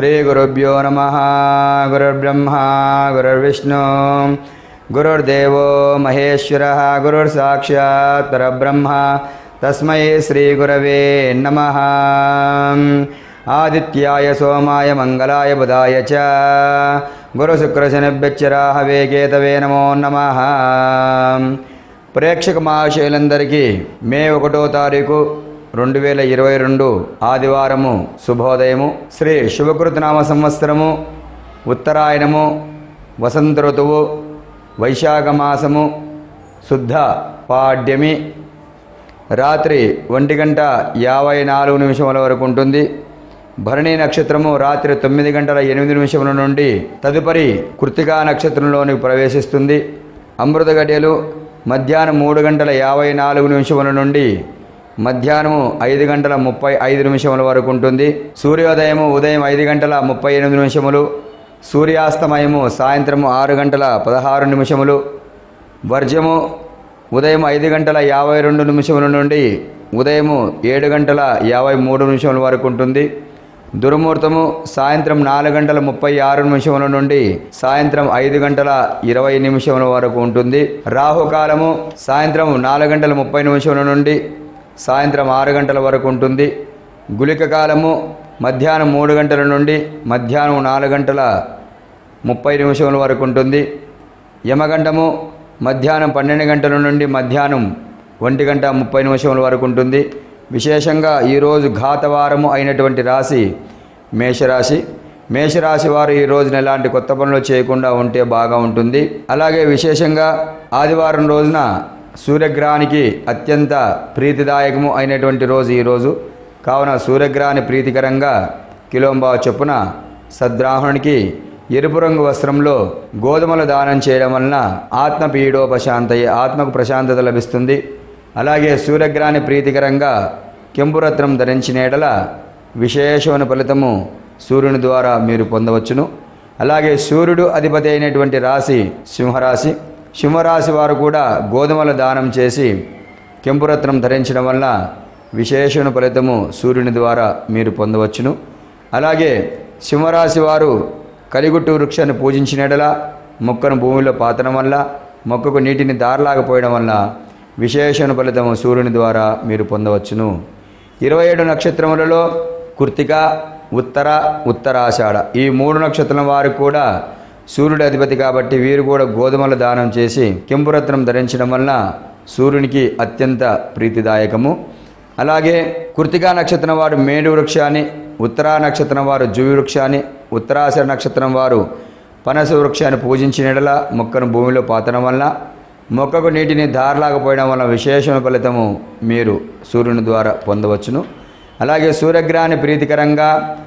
శ్రీగురుభ్యో నమ గురుర్బ్రహ్మ గురుర్విష్ణు గురుర్దేవో మహేశ్వర గురుర్సాక్షాత్ పరబ్రహ్మ తస్మై శ్రీగురవే నమ ఆదిత్యాయ సోమాయ మంగళాయ బుధాయ చ గురుశుక్రశనిభ్యచ్చరాహవే కేతవే నమో నమ ప్రేక్షక మహాశయులందరికీ మే ఒకటో తారీఖు రెండు వేల ఇరవై రెండు ఆదివారము శుభోదయము శ్రీ శుభకృతనామ సంవత్సరము ఉత్తరాయణము వసంత ఋతువు వైశాఖ మాసము శుద్ధ పాడ్యమి రాత్రి ఒంటి గంట యాభై నాలుగు నిమిషముల వరకు ఉంటుంది భరణి నక్షత్రము రాత్రి తొమ్మిది గంటల ఎనిమిది నిమిషముల నుండి తదుపరి కృతికా నక్షత్రంలోనికి ప్రవేశిస్తుంది అమృత గడియలు మధ్యాహ్నం మూడు గంటల యాభై నాలుగు నిమిషముల నుండి మధ్యాహ్నము ఐదు గంటల ముప్పై ఐదు నిమిషముల వరకు ఉంటుంది సూర్యోదయము ఉదయం ఐదు గంటల ముప్పై ఎనిమిది నిమిషములు సూర్యాస్తమయము సాయంత్రము ఆరు గంటల పదహారు నిమిషములు వర్జము ఉదయం ఐదు గంటల యాభై రెండు నిమిషముల నుండి ఉదయము ఏడు గంటల యాభై మూడు నిమిషముల వరకు ఉంటుంది దుర్ముహూర్తము సాయంత్రం నాలుగు గంటల ముప్పై ఆరు నిమిషముల నుండి సాయంత్రం ఐదు గంటల ఇరవై నిమిషముల వరకు ఉంటుంది రాహుకాలము సాయంత్రం నాలుగు గంటల ముప్పై నిమిషముల నుండి సాయంత్రం ఆరు గంటల వరకు ఉంటుంది గుళిక కాలము మధ్యాహ్నం మూడు గంటల నుండి మధ్యాహ్నం నాలుగు గంటల ముప్పై నిమిషముల వరకు ఉంటుంది యమగంటము మధ్యాహ్నం పన్నెండు గంటల నుండి మధ్యాహ్నం ఒంటి గంట ముప్పై నిమిషముల వరకు ఉంటుంది విశేషంగా ఈరోజు ఘాతవారము అయినటువంటి రాశి మేషరాశి మేషరాశి వారు ఈ రోజున ఎలాంటి కొత్త పనులు చేయకుండా ఉంటే బాగా ఉంటుంది అలాగే విశేషంగా ఆదివారం రోజున సూర్యగ్రహానికి అత్యంత ప్రీతిదాయకము అయినటువంటి రోజు ఈరోజు కావున సూర్యగ్రహాన్ని ప్రీతికరంగా కిలోంబా చొప్పున సద్బ్రాహ్మణునికి ఎరుపు రంగు వస్త్రంలో గోధుమలు దానం చేయడం వలన ఆత్మ పీడోపశాంతయ్యే ఆత్మకు ప్రశాంతత లభిస్తుంది అలాగే సూర్యగ్రహాన్ని ప్రీతికరంగా కెంపురత్నం ధరించిన ఎడల విశేషమైన ఫలితము సూర్యుని ద్వారా మీరు పొందవచ్చును అలాగే సూర్యుడు అధిపతి అయినటువంటి రాశి సింహరాశి సింహరాశి వారు కూడా గోధుమల దానం చేసి కెంపురత్నం ధరించడం వల్ల విశేషణ ఫలితము సూర్యుని ద్వారా మీరు పొందవచ్చును అలాగే సింహరాశి వారు కలిగుట్టు వృక్షాన్ని పూజించినడలా మొక్కను భూమిలో పాతడం వల్ల మొక్కకు నీటిని దారలాగపోయడం వల్ల విశేషణ ఫలితము సూర్యుని ద్వారా మీరు పొందవచ్చును ఇరవై ఏడు నక్షత్రములలో కృతిక ఉత్తర ఉత్తరాషాఢ ఈ మూడు నక్షత్రం వారు కూడా సూర్యుడి అధిపతి కాబట్టి వీరు కూడా గోధుమల దానం చేసి కెంపురత్నం ధరించడం వలన సూర్యునికి అత్యంత ప్రీతిదాయకము అలాగే కృతికా నక్షత్రం వారు మేడు వృక్షాన్ని ఉత్తరా నక్షత్రం వారు జువి వృక్షాన్ని ఉత్తరాశ నక్షత్రం వారు పనస వృక్షాన్ని పూజించినడల మొక్కను భూమిలో పాతడం వలన మొక్కకు నీటిని దారలాగపోయడం వలన విశేషణ ఫలితము మీరు సూర్యుని ద్వారా పొందవచ్చును అలాగే సూర్యగ్రహాన్ని ప్రీతికరంగా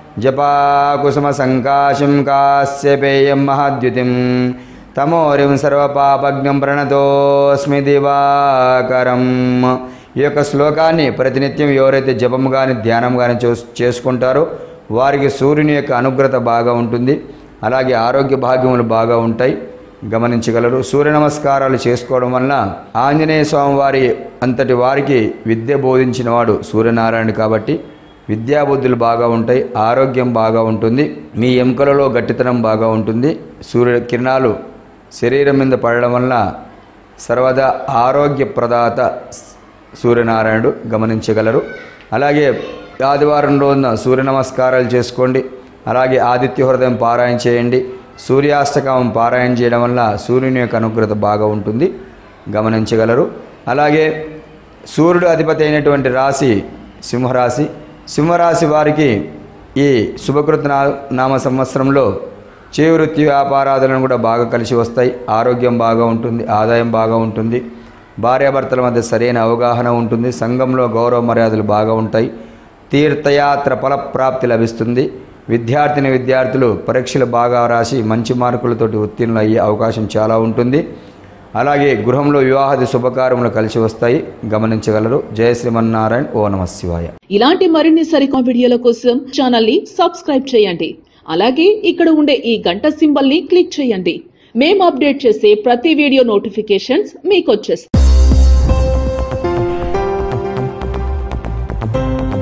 జపాకుసుమ సంకాశం కాశ్యపేయం మహాద్యుతిం తమోరిం సర్వపాపజ్ఞం ప్రణతోస్మి దివాకరం ఈ యొక్క శ్లోకాన్ని ప్రతినిత్యం ఎవరైతే జపం కానీ ధ్యానం కానీ చేసుకుంటారో వారికి సూర్యుని యొక్క అనుగ్రత బాగా ఉంటుంది అలాగే ఆరోగ్య భాగ్యములు బాగా ఉంటాయి గమనించగలరు సూర్య నమస్కారాలు చేసుకోవడం వలన ఆంజనేయ స్వామి వారి అంతటి వారికి విద్య బోధించినవాడు సూర్యనారాయణ కాబట్టి విద్యాబుద్ధులు బాగా ఉంటాయి ఆరోగ్యం బాగా ఉంటుంది మీ ఎముకలలో గట్టితనం బాగా ఉంటుంది సూర్య కిరణాలు శరీరం మీద పడడం వలన సర్వదా ఆరోగ్య ప్రదాత సూర్యనారాయణుడు గమనించగలరు అలాగే ఆదివారం రోజున సూర్య నమస్కారాలు చేసుకోండి అలాగే ఆదిత్య హృదయం పారాయణ చేయండి సూర్యాస్తకామం పారాయణ చేయడం వల్ల సూర్యుని యొక్క అనుగ్రత బాగా ఉంటుంది గమనించగలరు అలాగే సూర్యుడు అధిపతి అయినటువంటి రాశి సింహరాశి సింహరాశి వారికి ఈ శుభకృత నా- నామ సంవత్సరంలో చేవృత్తి వ్యాపారాదులను కూడా బాగా కలిసి వస్తాయి ఆరోగ్యం బాగా ఉంటుంది ఆదాయం బాగా ఉంటుంది భార్యాభర్తల మధ్య సరైన అవగాహన ఉంటుంది సంఘంలో గౌరవ మర్యాదలు బాగా ఉంటాయి తీర్థయాత్ర ఫలప్రాప్తి లభిస్తుంది విద్యార్థిని విద్యార్థులు పరీక్షలు బాగా రాసి మంచి మార్కులతోటి ఉత్తీర్ణులు అయ్యే అవకాశం చాలా ఉంటుంది అలాగే గృహంలో వివాహాది శుభకార్యములు కలిసి వస్తాయి గమనించగలరు జయ శ్రీమన్నారాయణ ఓ నమ శివాయ ఇలాంటి మరిన్ని సరికొత్త వీడియోల కోసం ఛానల్ ని సబ్స్క్రైబ్ చేయండి అలాగే ఇక్కడ ఉండే ఈ గంట సింబల్ ని క్లిక్ చేయండి మేము అప్డేట్ చేసే ప్రతి వీడియో నోటిఫికేషన్స్ మీకు వచ్చేస్తాయి